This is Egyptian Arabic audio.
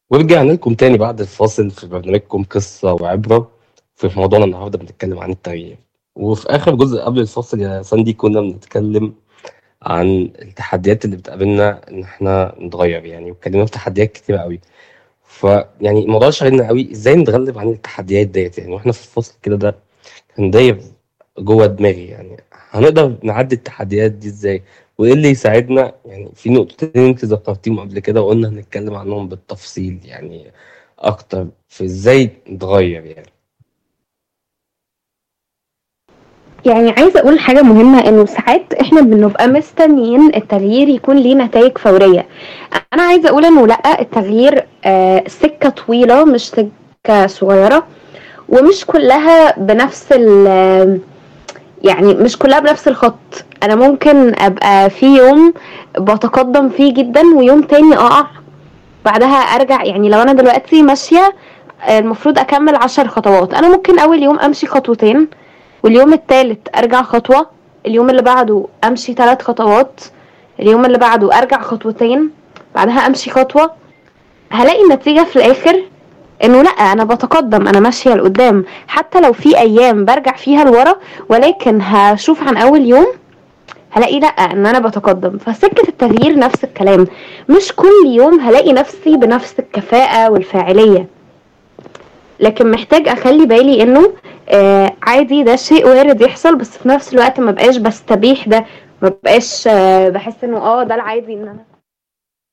ورجعنا لكم تاني بعد الفاصل في برنامجكم قصة وعبرة في موضوعنا النهاردة بنتكلم عن التغيير وفي آخر جزء قبل الفاصل يا ساندي كنا بنتكلم عن التحديات اللي بتقابلنا إن إحنا نتغير يعني واتكلمنا في تحديات كتيرة قوي فيعني الموضوع شاغلنا قوي إزاي نتغلب عن التحديات ديت يعني وإحنا في الفصل كده ده كان داير جوه دماغي يعني هنقدر نعدي التحديات دي إزاي وإيه اللي يساعدنا يعني في نقطتين أنت ذكرتيهم قبل كده وقلنا هنتكلم عنهم بالتفصيل يعني أكتر في إزاي نتغير يعني يعني عايزة أقول حاجة مهمة إنه ساعات إحنا بنبقى مستنيين التغيير يكون ليه نتايج فورية أنا عايزة أقول إنه لأ التغيير آه سكة طويلة مش سكة صغيرة ومش كلها بنفس ال يعني مش كلها بنفس الخط أنا ممكن أبقى في يوم بتقدم فيه جدا ويوم تاني أقع بعدها أرجع يعني لو أنا دلوقتي ماشية آه، المفروض أكمل عشر خطوات أنا ممكن أول يوم أمشي خطوتين واليوم التالت ارجع خطوة اليوم اللي بعده امشي ثلاث خطوات اليوم اللي بعده ارجع خطوتين بعدها امشي خطوة هلاقي النتيجة في الاخر انه لا انا بتقدم انا ماشية لقدام حتى لو في ايام برجع فيها لورا ولكن هشوف عن اول يوم هلاقي لا ان انا بتقدم فسكة التغيير نفس الكلام مش كل يوم هلاقي نفسي بنفس الكفاءة والفاعلية لكن محتاج اخلي بالي انه آه عادي ده شيء وارد يحصل بس في نفس الوقت ما بقاش بستبيح ده ما بقاش آه بحس انه اه ده العادي ان انا